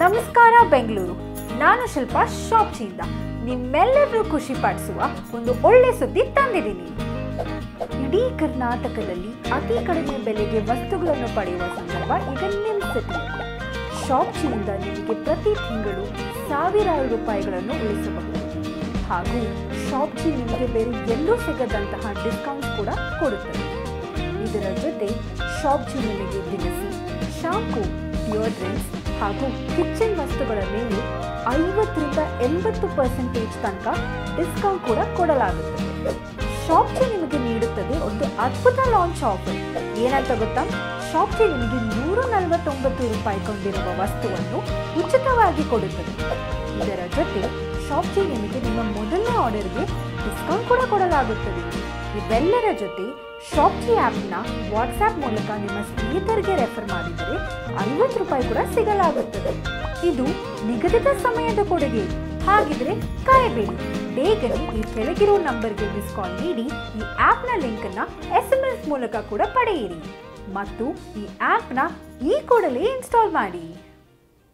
ನಮಸ್ಕಾರ ಬೆಂಗಳೂರು ನಾನು ಶಿಲ್ಪಾ ಶಾಪ್ಚಿಯಿಂದ ನಿಮ್ಮೆಲ್ಲರೂ ಖುಷಿ ಪಡಿಸುವ ಒಂದು ಒಳ್ಳೆ ಸುದ್ದಿ ತಂದಿದ್ದೀನಿ ಇಡೀ ಕರ್ನಾಟಕದಲ್ಲಿ ಅತಿ ಕಡಿಮೆ ಬೆಲೆಗೆ ವಸ್ತುಗಳನ್ನು ಪಡೆಯುವ ಸಂದರ್ಭ ಈಗ ನಿಮ್ಮ ಸಿಟಿಯಲ್ಲಿ ಶಾಪ್ಚಿಯಿಂದ ನಿಮಗೆ ಪ್ರತಿ ತಿಂಗಳು ಸಾವಿರಾರು ರೂಪಾಯಿಗಳನ್ನು ಉಳಿಸಬಹುದು ಹಾಗೂ ಶಾಪ್ಚಿ ನಿಮಗೆ ಬೇರೆ ಎಲ್ಲೂ ಸಿಗದಂತಹ ಡಿಸ್ಕೌಂಟ್ ಕೂಡ ಕೊಡುತ್ತದೆ ಇದರ ಜೊತೆ ಶಾಪ್ಚಿ ನಿಮಗೆ ದಿನಸಿ ಶಾಂಪೂ ಡಿಯೋಡ್ರೆಂಟ್ಸ್ ಹಾಗೂ ಕಿಚನ್ ವಸ್ತುಗಳ ಮೇಲೆ ಐವತ್ತರಿಂದ ಎಂಬತ್ತು ಪರ್ಸೆಂಟೇಜ್ ತನಕ ಡಿಸ್ಕೌಂಟ್ ಕೂಡ ಕೊಡಲಾಗುತ್ತದೆ ಶಾಪ್ಚಿ ನಿಮಗೆ ನೀಡುತ್ತದೆ ಒಂದು ಅದ್ಭುತ ಲಾಂಚ್ ಆಫರ್ ಏನಂತ ಗೊತ್ತಾ ಶಾಪ್ಚಿ ನಿಮಗೆ ನೂರ ನಲವತ್ತೊಂಬತ್ತು ರೂಪಾಯಿ ಕೊಂಡಿರುವ ವಸ್ತುವನ್ನು ಉಚಿತವಾಗಿ ಕೊಡುತ್ತದೆ ಇದರ ಜೊತೆ ಶಾಪ್ಚಿ ನಿಮಗೆ ನಿಮ್ಮ ಮೊದಲನೇ ಆರ್ಡರ್ಗೆ ಡಿಸ್ಕೌಂಟ್ ಕೂಡ ಕೊಡಲಾಗುತ್ತದೆ ಇವೆಲ್ಲರ ಜೊತೆ ಶಾಪ್ಚಿ ಆ್ಯಪ್ನ ವಾಟ್ಸ್ಆ್ಯಪ್ ಮೂಲಕ ನಿಮ್ಮ ಸ್ನೇಹಿತರಿಗೆ ರೆಫರ್ ಮಾಡಿದರೆ ಐವತ್ತು ರೂಪಾಯಿ ಕೂಡ ಸಿಗಲಾಗುತ್ತದೆ ಇದು ನಿಗದಿತ ಸಮಯದ ಕೊಡುಗೆ ಹಾಗಿದ್ರೆ ಕಾಯಬೇಡಿ ಬೇಗನೆ ಈ ಕೆಳಗಿರೋ ನಂಬರ್ಗೆ ಮಿಸ್ ಕಾಲ್ ನೀಡಿ ಈ ಆ್ಯಪ್ನ ಲಿಂಕನ್ನು ಎಸ್ ಎಂ ಎಸ್ ಮೂಲಕ ಕೂಡ ಪಡೆಯಿರಿ ಮತ್ತು ಈ ಆ್ಯಪ್ನ ಈ ಕೂಡಲೇ ಇನ್ಸ್ಟಾಲ್ ಮಾಡಿ